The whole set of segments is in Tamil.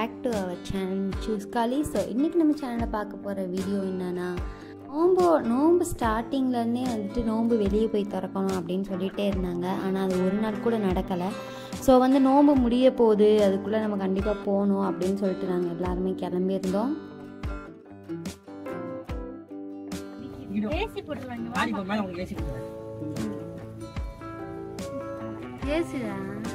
பேக் டு அவர் சேனல் சூஸ் காலி ஸோ இன்றைக்கி நம்ம சேனலில் பார்க்க போகிற வீடியோ என்னென்னா நோம்பு நோம்பு ஸ்டார்டிங்லேருந்தே வந்துட்டு நோம்பு வெளியே போய் திறக்கணும் அப்படின்னு சொல்லிகிட்டே இருந்தாங்க ஆனால் அது ஒரு நாள் கூட நடக்கலை ஸோ வந்து நோம்பு முடிய போகுது அதுக்குள்ளே நம்ம கண்டிப்பாக போகணும் அப்படின்னு சொல்லிட்டு நாங்கள் எல்லாருமே கிளம்பியிருந்தோம் ஏசி போட்டுருவாங்க ஆடி போக மேலே உங்களுக்கு ஏசி கொடுக்குறேன் ஏசிடா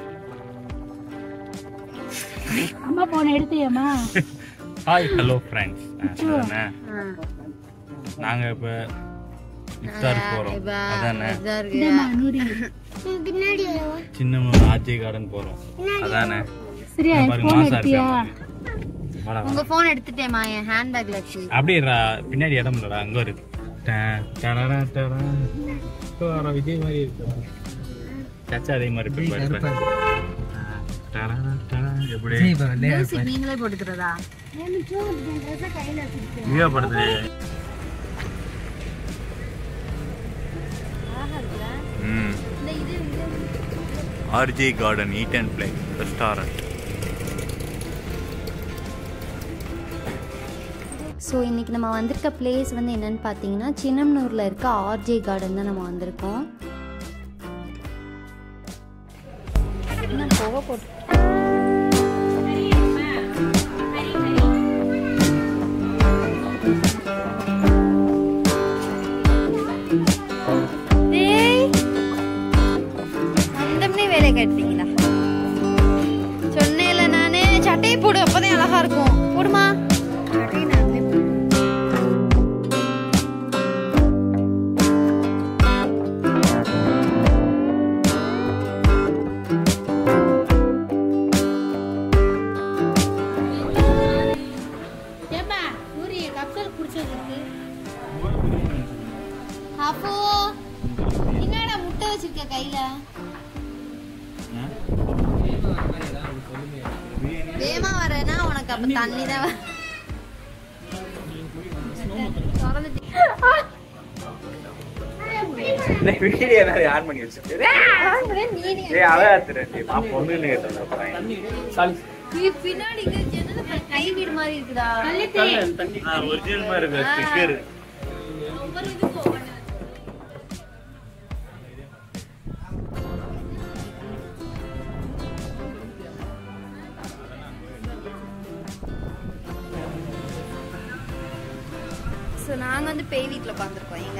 அம்மா போன எடுத்தியம்மா ஹாய் ஹலோ ஃப்ரெண்ட்ஸ் ஆ நாங்கள் இப்போ இஃப்தார் போகிறோம் அதானே இந்தாம்மா, நூறு சின்ன ஆர்ஜே கார்டன் போகிறோம் அதானே சரியா இங்க பாருங்க போன் மாசா எடுத்தியா இருப்பியா வாடா, வாடா. உங்கள் ஃபோன் எடுத்துட்டேம்மா என் ஹேண்ட்பேக்கில் வச்சு அப்படியே ரா- பின்னாடி இடம் இல்லடா அங்கே இருக்கு ட- டடடா, டடா. இப்போ வர விஜய் மாதிரி இருக்கு சச்சா அதே மாதிரி இருக்கு பாரு, பாரு. டடடா, டடா. எப்படி சரி இப்போ வந்து மியூசிக் நீங்களே போட்டுக்கிறதா வியூ படுத்து ம் RJ garden eat and play restaurant so இன்றைக்கி நம்ம வந்திருக்க பிளேஸ் வந்து என்னன்னு பார்த்தீங்கன்னா சின்னம்னூரில் இருக்க ஆர்ஜே கார்டன் தான் நம்ம வந்திருக்கோம் என்ன புகை போட்டு டேய், வந்தோம்னே வேலையை கட்டுறீங்களா சொன்னேன்ல நானு சட்டையை போடு அப்பதான் அழகா இருக்கும் போடுமா ஏம்மா நூறு கப்சல் குடிச்சதுக்கு அப்போ என்னடா முட்டை வச்சிருக்க கையில வேமா வரேன்னா உனக்கு அப்ப தண்ணி தான் வ- திறந்துட்டு- வீடியோ எல்லாரும் ஆன் பண்ணி வச்சிருக்கேன் ஏய் அதான் பொண்ணுன்னு கேட்டேன் நீ பின்னாடி இங்க ஜன்னல்ல கை வீடு மாதிரி இருக்குடா ஒரிஜினல் மாதிரி இருக்கு ஸ்டிக்கர் ஒவ்வொரு இதுக்கும் ஒவ்வொன்னு. ஸோ நாங்கள் வந்து பேய் வீட்டில் உட்காந்துருக்கோம் எங்க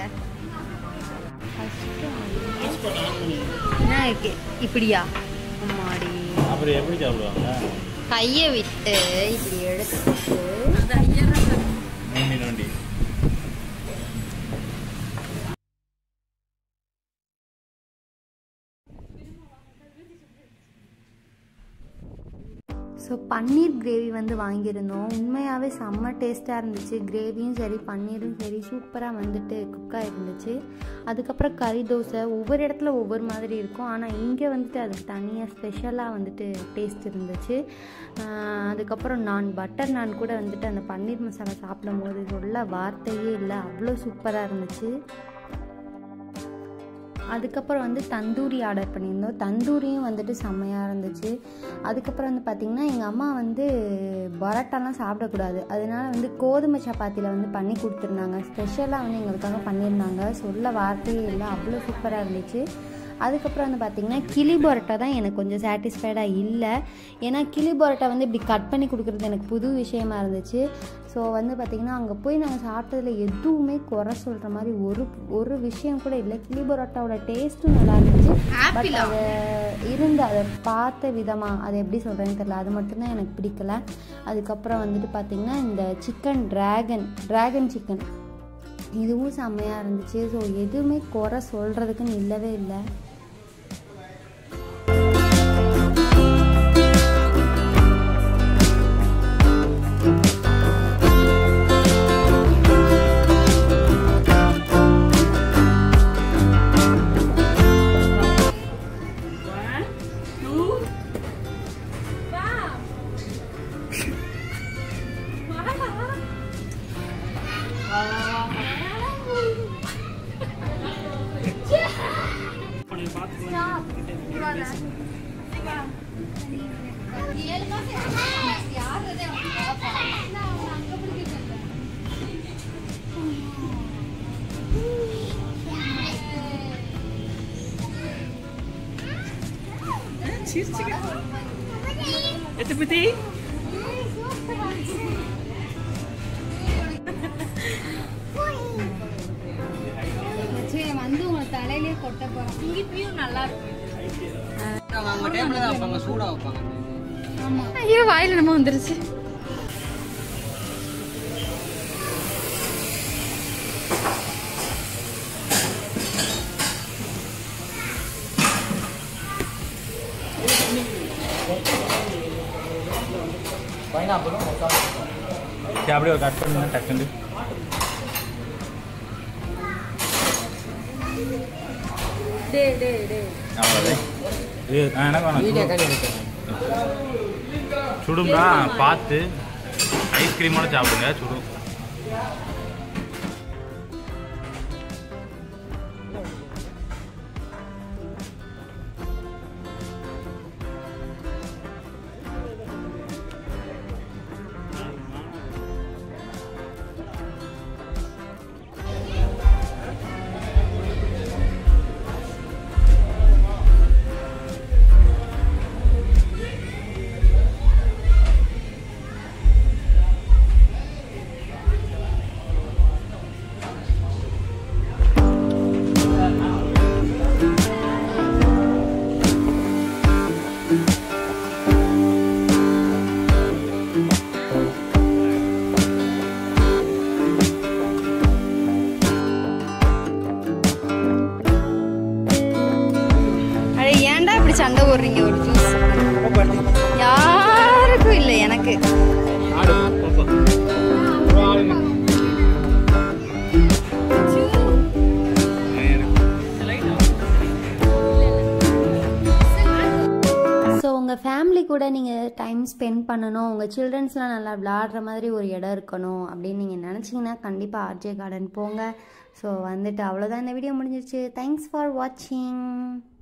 என்ன இருக்கு இப்படியா அம்மாடி அப்புறம் எப்படி சாப்பிடுவாங்க கையை விட்டு இப்படி எடுத்து நோண்டி நோண்டி ஸோ பன்னீர் கிரேவி வந்து வாங்கியிருந்தோம் உண்மையாகவே செம்ம டேஸ்ட்டாக இருந்துச்சு கிரேவியும் சரி பன்னீரும் சரி சூப்பராக வந்துட்டு குக்காக இருந்துச்சு அதுக்கப்புறம் கறி தோசை ஒவ்வொரு இடத்துல ஒவ்வொரு மாதிரி இருக்கும் ஆனால் இங்கே வந்துட்டு அதுக்கு தனியாக ஸ்பெஷலாக வந்துட்டு டேஸ்ட் இருந்துச்சு ஆஹ் அதுக்கப்புறம் நான் பட்டர் நான் கூட வந்துட்டு அந்த பன்னீர் மசாலா சாப்பிடும் போது சொல்ல வார்த்தையே இல்லை அவ்வளோ சூப்பராக இருந்துச்சு அதுக்கப்புறம் வந்து தந்தூரி ஆர்டர் பண்ணியிருந்தோம் தந்தூரியும் வந்துட்டு செம்மையாக இருந்துச்சு அதுக்கப்புறம் வந்து பார்த்திங்கன்னா எங்கள் அம்மா வந்து பரோட்டாலாம் சாப்பிடக்கூடாது அதனால வந்து கோதுமை சப்பாத்தியில் வந்து பண்ணி கொடுத்துருந்தாங்க ஸ்பெஷலாக வந்து எங்களுக்காக பண்ணியிருந்தாங்க சொல்ல வார்த்தையே இல்லை அவ்வளோ சூப்பராக இருந்துச்சு அதுக்கப்புறம் வந்து பார்த்திங்கன்னா கிளி பரோட்டா தான் எனக்கு கொஞ்சம் சாட்டிஸ்ஃபைடாக இல்லை ஏன்னா கிளி பரோட்டா வந்து இப்படி கட் பண்ணி கொடுக்குறது எனக்கு புது விஷயமா இருந்துச்சு ஸோ வந்து பார்த்திங்கன்னா அங்கே போய் நாங்கள் சாப்பிட்டதுல எதுவுமே குறை சொல்கிற மாதிரி ஒரு ஒரு விஷயம் கூட இல்லை கிளி பரோட்டாவோட டேஸ்ட்டும் நல்லா இருந்துச்சு பட் அதை இருந்து அதை பார்த்த விதமாக அதை எப்படி சொல்கிறேன்னு தெரியல அது மட்டும்தான் எனக்கு பிடிக்கல அதுக்கப்புறம் வந்துட்டு பார்த்திங்கன்னா இந்த சிக்கன் டிராகன் டிராகன் சிக்கன் இதுவும் செம்மையாக இருந்துச்சு ஸோ எதுவுமே குறை சொல்கிறதுக்குன்னு இல்லவே இல்லை ஏழு மாசம் யார் அது எத்து பத்தி சரி வந்து உங்க தலையிலே கொட்ட போறோம் இங்கேயும் நல்லா இருக்கும் அவங்க டேபிள் தான் வைப்பாங்க சூடாக வைப்பாங்க ஐயோ வாயில நம்ம வந்துருச்சு சரி அப்படியே ஒரு கட் பண்ணுங்க டக்குண்டு அவ்வளோதான் இது நான் எனக்கு வீடியோ வேணாம் காணி எடுக்கிறேன் சுடும்டா பார்த்து ஐஸ்கிரீமோட சாப்பிடுங்க சுடும் அட ஏன்டா இப்படி சண்டை போடுறீங்க ஒரு ஜூஸ் யாருக்கும் இல்லை எனக்கு ஸோ உங்கள் ஃபேமிலி கூட நீங்கள் டைம் ஸ்பெண்ட் பண்ணணும் உங்கள் சில்ட்ரன்ஸ்லாம் நல்லா விளாடுற மாதிரி ஒரு இடம் இருக்கணும் அப்படின்னு நீங்கள் நினச்சிங்கன்னா கண்டிப்பாக ஆர்ஜே கார்டன் போங்க ஸோ வந்துட்டு அவ்வளோதான் இந்த வீடியோ முடிஞ்சிருச்சு தேங்க்ஸ் ஃபார் வாட்சிங்